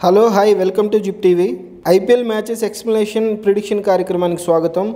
Hello hi welcome to Zip TV IPL matches explanation prediction కార్యక్రమానికి స్వాగతం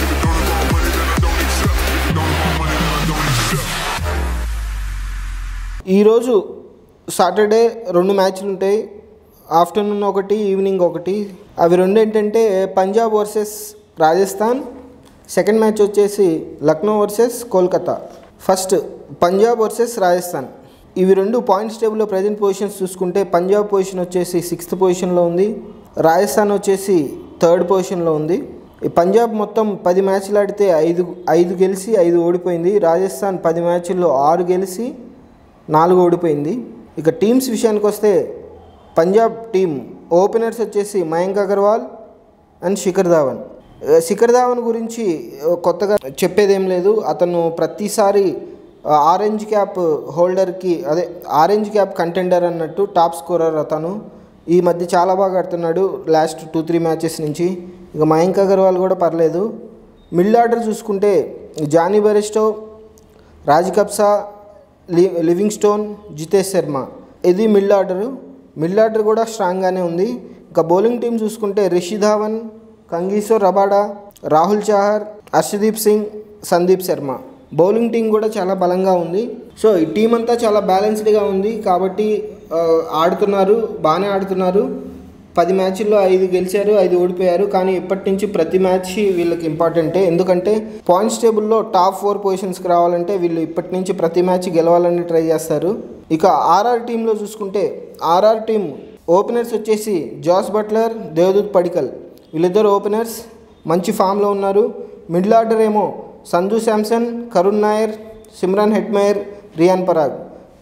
ఈరోజు Saturday రెండు మ్యాచ్లు ఉంటాయి ఆఫ్టర్నూన్ ఒకటి ఈవినింగ్ ఒకటి అవి రెండు ఏంటంటే Punjab versus Rajasthan second match వచ్చేసి Lucknow versus Kolkata first Punjab versus Rajasthan ఇవి రెండు పాయింట్స్ టేబుల్లో ప్రజెంట్ పొజిషన్స్ చూసుకుంటే పంజాబ్ పొజిషన్ వచ్చేసి సిక్స్త్ పొజిషన్లో ఉంది రాజస్థాన్ వచ్చేసి థర్డ్ పొజిషన్లో ఉంది ఈ పంజాబ్ మొత్తం పది మ్యాచ్లు ఆడితే ఐదు ఐదు గెలిచి ఐదు ఓడిపోయింది రాజస్థాన్ పది మ్యాచ్ల్లో ఆరు గెలిచి నాలుగు ఓడిపోయింది ఇక టీమ్స్ విషయానికి వస్తే పంజాబ్ టీం ఓపెనర్స్ వచ్చేసి మయాంక్ అగర్వాల్ అండ్ శిఖర్ ధావన్ ఆ, శిఖర్ ధావన్ గురించి ఆ, కొత్తగా చెప్పేదేం లేదు అతను ప్రతిసారి ఆ, ఆరెంజ్ క్యాప్ హోల్డర్కి అదే ఆరెంజ్ క్యాప్ కంటెండర్ అన్నట్టు టాప్ స్కోరర్ అతను ఈ మధ్య చాలా బాగా ఆడుతున్నాడు లాస్ట్ టూ త్రీ మ్యాచెస్ నుంచి ఇక మయాంక్ అగర్వాల్ కూడా పర్లేదు మిడ్ ఆర్డర్ చూసుకుంటే జానీ బెరెస్టో రాజ్ కప్సా లి లివింగ్ స్టోన్ జితేష్ శర్మ ఇది మిడ్ ఆర్డర్ మిడ్ ఆర్డర్ కూడా స్ట్రాంగ్గానే ఉంది ఇంకా బౌలింగ్ టీం చూసుకుంటే రిషి ధావన్ కంగీశ్వర్ Rabada Rahul Chahar Harshdeep Singh Sandeep Sharma bowling team కూడా చాలా బలంగా ఉంది సో ఈ టీం అంతా చాలా బ్యాలెన్స్డ్గా ఉంది కాబట్టి ఆ, ఆడుతున్నారు బాగానే ఆడుతున్నారు పది మ్యాచ్ల్లో ఐదు గెలిచారు ఐదు ఓడిపోయారు కానీ ఇప్పటి నుంచి ప్రతి మ్యాచ్ వీళ్ళకి ఇంపార్టెంటే ఎందుకంటే పాయింట్స్ టేబుల్లో టాప్ ఫోర్ పొజిషన్స్కి రావాలంటే వీళ్ళు ఇప్పటి నుంచి ప్రతి మ్యాచ్ గెలవాలని ట్రై చేస్తారు ఇక ఆర్ఆర్ టీంలో చూసుకుంటే ఆర్ఆర్ టీం ఓపెనర్స్ వచ్చేసి జాస్ బట్లర్ దేవదూత్ పడికల్ వీళ్ళిద్దరు ఓపెనర్స్ మంచి ఫామ్లో ఉన్నారు మిడిల్ ఆర్డర్ ఏమో సంజు శాంసన్ కరుణ్ నాయర్ సిమ్రాన్ హెట్మేయర్ రియాన్ పరాగ్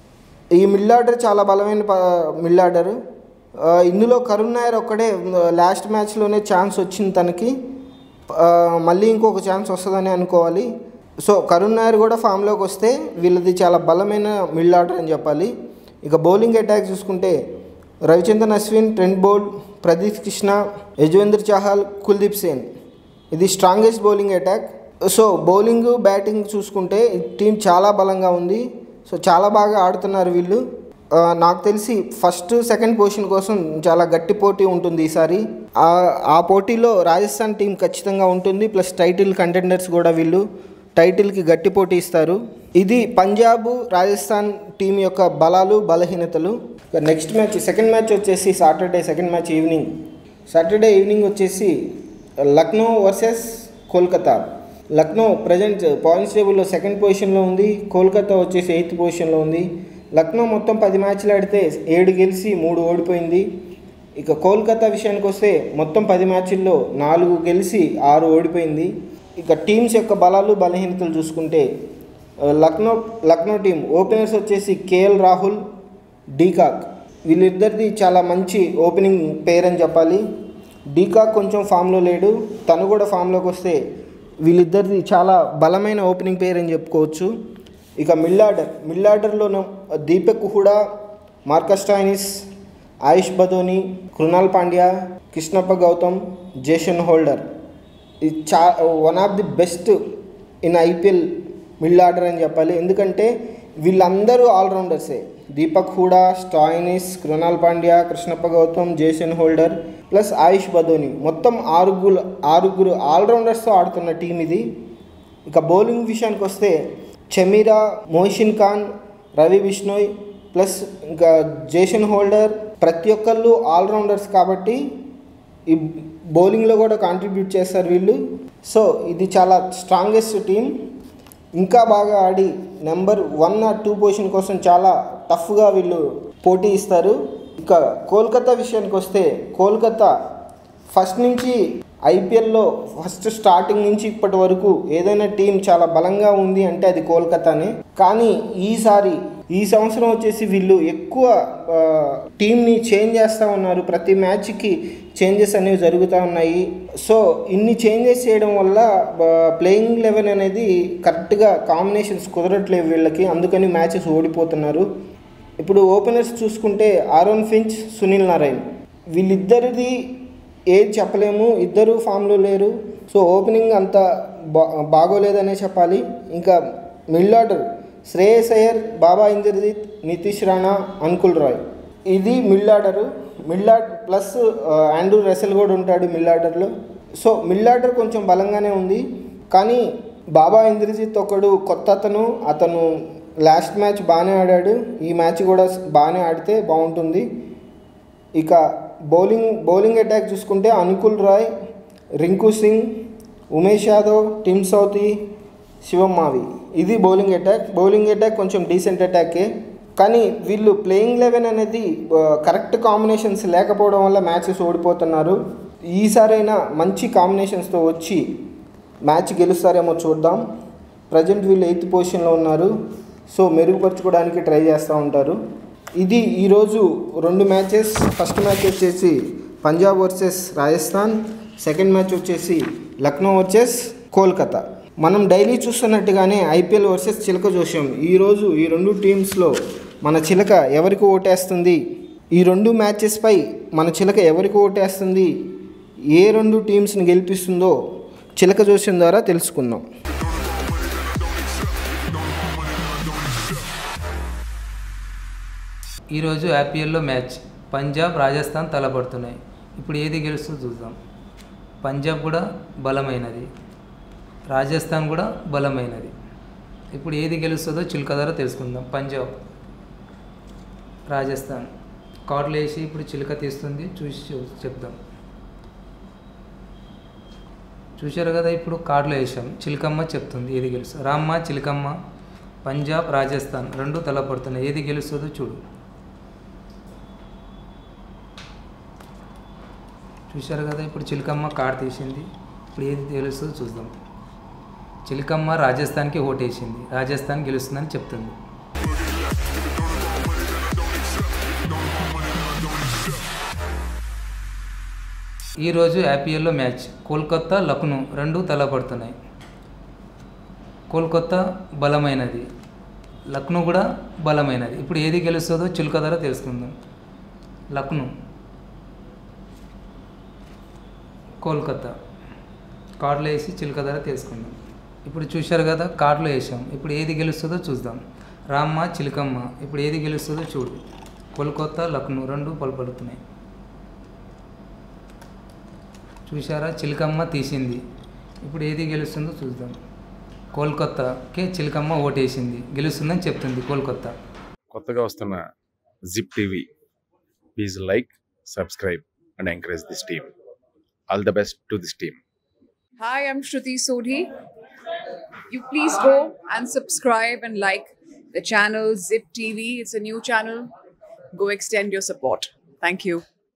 ఈ మిడ్ ఆర్డర్ చాలా బలమైన ప- మిడ్ ఆర్డర్ ఆ, ఇందులో కరుణ్ నాయర్ ఒక్కడే లాస్ట్ మ్యాచ్లోనే ఛాన్స్ వచ్చింది తనకి ఆ, మళ్ళీ ఇంకొక ఛాన్స్ వస్తుందని అనుకోవాలి సో కరుణ్ నాయర్ కూడా ఫామ్లోకి వస్తే వీళ్ళది చాలా బలమైన మిడ్ ఆర్డర్ అని చెప్పాలి ఇక బౌలింగ్ అటాక్ చూసుకుంటే రవిచంద్రన్ అశ్విన్ ట్రెంట్ బోల్డ్ ప్రదీప్ కృష్ణ యజ్వేంద్ర చాహల్ కుల్దీప్ సేన్ ఇది strongest bowling attack so bowling batting చూసుకుంటే టీం చాలా బలంగా ఉంది సో చాలా బాగా ఆడుతున్నారు వీళ్ళు ఆ, నాకు తెలిసి ఫస్ట్ సెకండ్ పొజిషన్ కోసం చాలా గట్టి పోటీ ఉంటుంది ఈసారి ఆ- ఆ పోటీలో రాజస్థాన్ టీం ఖచ్చితంగా ఉంటుంది ప్లస్ టైటిల్ కంటెండర్స్ కూడా వీళ్ళు టైటిల్కి గట్టి పోటీ ఇస్తారు ఇది పంజాబ్ రాజస్థాన్ టీం యొక్క బలాలు బలహీనతలు నెక్స్ట్ మ్యాచ్ సెకండ్ మ్యాచ్ వచ్చేసి Saturday second match evening Saturday evening వచ్చేసి Lucknow versus Kolkata Lucknow present points టేబుల్లో సెకండ్ పొజిషన్లో ఉంది కోల్కతా వచ్చేసి ఎయిత్ పొజిషన్లో ఉంది లక్నో మొత్తం పది మ్యాచ్లు ఆడితే ఏడు గెలిచి మూడు ఓడిపోయింది ఇక కోల్కతా విషయానికి వస్తే మొత్తం పది మ్యాచ్ల్లో నాలుగు గెలిచి ఆరు ఓడిపోయింది ఇక టీమ్స్ యొక్క బలాలు బలహీనతలు చూసుకుంటే ఆ, లక్నో లక్నో టీం ఓపెనర్స్ వచ్చేసి కేఎల్ రాహుల్ డీకాక్ వీళ్ళిద్దరిది చాలా మంచి ఓపెనింగ్ పేర్ అని చెప్పాలి డీకాక్ కొంచెం ఫామ్లో లేడు తను కూడా ఫామ్లోకి వస్తే వీళ్ళిద్దరిది చాలా బలమైన ఓపెనింగ్ పేర్ అని చెప్పుకోవచ్చు ఇక మిల్లాడర్ మిల్లాడర్లోనూ Deepak Hooda Marcus Stoinis Ayush Badoni Krunal Pandya Krishnappa Gowtham Jason Holder ఇది చా one of the best in IPL mid order అని చెప్పాలి ఎందుకంటే వీళ్ళందరూ ఆల్రౌండర్సే Deepak Hooda Stoinis Krunal Pandya Krishnappa Gowtham Jason Holder plus Ayush Badoni మొత్తం ఆరుగురు ఆరుగురు ఆల్రౌండర్స్తో ఆడుతున్న టీం ఇది ఇక బౌలింగ్ విషయానికి వస్తే చెమీరా మోహిషిన్ ఖాన్ రవి బిష్ణోయ్ ప్లస్ ఇంకా జేషన్ హోల్డర్ ప్రతి ఒక్కళ్ళు ఆల్రౌండర్స్ కాబట్టి ఈ బౌలింగ్లో కూడా కాంట్రిబ్యూట్ చేస్తారు వీళ్ళు సో ఇది చాలా స్ట్రాంగెస్ట్ టీం ఇంకా బాగా ఆడి number one or two position కోసం చాలా టఫ్గా వీళ్ళు పోటీ ఇస్తారు ఇక కోల్కతా విషయానికి వస్తే కోల్కతా ఫస్ట్ నుంచి ఐపీఎల్లో ఫస్ట్ స్టార్టింగ్ నుంచి ఇప్పటి వరకు ఏదైనా టీం చాలా బలంగా ఉంది అంటే అది కోల్కతానే కానీ ఈసారి ఈ సంవత్సరం వచ్చేసి వీళ్ళు ఎక్కువ ఆ, టీంని చేంజ్ చేస్తూ ఉన్నారు ప్రతి మ్యాచ్కి చేంజెస్ అనేవి జరుగుతూ ఉన్నాయి సో ఇన్ని చేంజెస్ చేయడం వల్ల ప్లేయింగ్ లెవెన్ అనేది కరెక్ట్గా కాంబినేషన్స్ కుదరట్లేవు వీళ్ళకి అందుకని మ్యాచెస్ ఓడిపోతున్నారు ఇప్పుడు ఓపెనర్స్ చూసుకుంటే ఆరోన్ ఫించ్ సునీల్ నారాయణ్ వీళ్ళిద్దరిది ఏది చెప్పలేము ఇద్దరు ఫామ్లో లేరు సో ఓపెనింగ్ అంత బా బాగోలేదనే చెప్పాలి ఇంకా మిడ్ ఆర్డర్ శ్రేయస్ అయ్యర్ బాబా ఇంద్రజిత్ నితీష్ రాణా అంకుల్ రాయ్ ఇది mid order mid order plus Andre Russell కూడా ఉంటాడు మిడ్ ఆర్డర్లో సో మిడ్ ఆర్డర్ కొంచెం బలంగానే ఉంది కానీ బాబా ఇంద్రజిత్ ఒకడు కొత్త అతను అతను లాస్ట్ మ్యాచ్ బాగానే ఆడాడు ఈ మ్యాచ్ కూడా బాగానే ఆడితే బాగుంటుంది ఇక బౌలింగ్ బౌలింగ్ అటాక్ చూసుకుంటే అనుకుల్ రాయ్ రింకు సింగ్ ఉమేష్ యాదవ్ టిమ్ సౌతి శివం మావి ఇది బౌలింగ్ అటాక్ బౌలింగ్ అటాక్ కొంచెం డీసెంట్ అటాకే కానీ వీళ్ళు ప్లేయింగ్ లెవెన్ అనేది కరెక్ట్ కాంబినేషన్స్ లేకపోవడం వల్ల మ్యాచెస్ ఓడిపోతున్నారు ఈసారైనా మంచి కాంబినేషన్స్తో వచ్చి మ్యాచ్ గెలుస్తారేమో చూద్దాం ప్రజెంట్ వీళ్ళు ఎయిత్ పొజిషన్లో ఉన్నారు సో మెరుగుపరచుకోవడానికి ట్రై చేస్తూ ఉంటారు ఇది ఈరోజు రెండు మ్యాచెస్ ఫస్ట్ మ్యాచ్ వచ్చేసి Punjab versus Rajasthan second match వచ్చేసి లక్నో వర్సెస్ కోల్కతా మనం డైలీ చూస్తున్నట్టుగానే ఐపీఎల్ వర్సెస్ చిలక జోష్యం ఈరోజు ఈ రెండు టీమ్స్లో మన చిలక ఎవరికి ఓటేస్తుంది ఈ రెండు మ్యాచెస్పై మన చిలక ఎవరికి ఓటేస్తుంది ఏ రెండు టీమ్స్ని గెలిపిస్తుందో చిలక జోస్యం ద్వారా తెలుసుకుందాం ఈరోజు ఐపీఎల్లో మ్యాచ్ పంజాబ్ రాజస్థాన్ తలపడుతున్నాయి ఇప్పుడు ఏది గెలుస్తుందో చూద్దాం పంజాబ్ కూడా బలమైనది రాజస్థాన్ కూడా బలమైనది ఇప్పుడు ఏది గెలుస్తుందో చిలుక ధర తెలుసుకుందాం పంజాబ్ రాజస్థాన్ కార్డులు వేసి ఇప్పుడు చిలుక తీస్తుంది చూసి చూ- చెప్దాం చూశారు కదా ఇప్పుడు కార్డులో వేసాం చిలకమ్మ చెప్తుంది ఏది గెలుస్తుంది రామ్మ చిలకమ్మ పంజాబ్ రాజస్థాన్ రెండు తలపడుతున్నాయి ఏది గెలుస్తుందో చూడు చూశారు కదా ఇప్పుడు చిలకమ్మ కార్డు తీసింది ఇప్పుడు ఏది గెలుస్తుందో చూద్దాం చిలకమ్మ రాజస్థాన్కి ఓటేసింది రాజస్థాన్ గెలుస్తుందని చెప్తుంది ఈరోజు ఐపీఎల్లో మ్యాచ్ కోల్కతా లక్నో రెండు తలపడుతున్నాయి కోల్కతా బలమైనది లక్నో కూడా బలమైనది ఇప్పుడు ఏది గెలుస్తుందో చిలుక ధర తెలుసుకుందాం లక్నో కోల్కతా కార్డులో వేసి చిలుక ధర తెలుసుకుందాం ఇప్పుడు చూశారు కదా కార్డులో వేసాం ఇప్పుడు ఏది గెలుస్తుందో చూద్దాం రామ్మ చిలకమ్మ ఇప్పుడు ఏది గెలుస్తుందో చూడు కోల్కతా లక్నో రెండు పలుపడుతున్నాయి చూశారా చిలకమ్మ తీసింది ఇప్పుడు ఏది గెలుస్తుందో చూద్దాం కోల్కతాకే చిలకమ్మ ఓటేసింది గెలుస్తుందని చెప్తుంది కోల్కతా కొత్తగా వస్తున్న Zip TV please like subscribe and encourage this team all the best to this team Hi, I'm Shruti Sodhi. You please go and subscribe and like the channel Zip TV. It's a new channel. Go extend your support. Thank you.